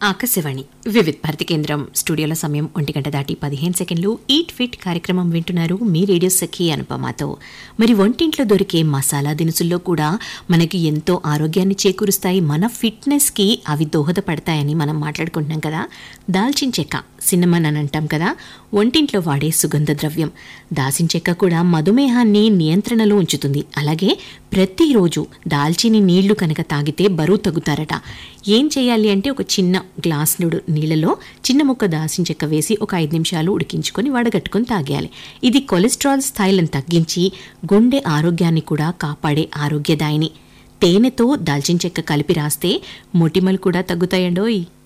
ఆకాశవాణి వివిధ్ భారతి కేంద్రం స్టూడియోల సమయం ఒంటి గంట దాటి పదిహేను సెకండ్లు ఈట్ ఫిట్ కార్యక్రమం వింటున్నారు మీ రేడియో సఖి అనుపమాతో మరి వంటింట్లో దొరికే మసాలా దినుసుల్లో కూడా మనకి ఎంతో ఆరోగ్యాన్ని చేకూరుస్తాయి మన ఫిట్నెస్ కి అవి దోహదపడతాయని మనం మాట్లాడుకుంటున్నాం కదా దాల్చిన చెక్క సిన్నమన్ అని అంటాం కదా వంటింట్లో వాడే సుగంధ ద్రవ్యం దాల్చిన చెక్క కూడా మధుమేహాన్ని నియంత్రణలో ఉంచుతుంది అలాగే ప్రతిరోజు దాల్చిని నీళ్లు కనుక తాగితే బరువు తగ్గుతారట ఏం చేయాలి అంటే ఒక చిన్న గ్లాస్ నుడు నీళ్ళలో చిన్న ముక్క దాల్చిన చెక్క వేసి ఒక ఐదు నిమిషాలు ఉడికించుకొని వడగట్టుకొని తాగేయాలి ఇది కొలెస్ట్రాల్ స్థాయిలను తగ్గించి గుండె ఆరోగ్యాన్ని కూడా కాపాడే ఆరోగ్యదాయిని తేనెతో దాల్చిన చెక్క కలిపి రాస్తే మొటిమలు కూడా తగ్గుతాయండోయ్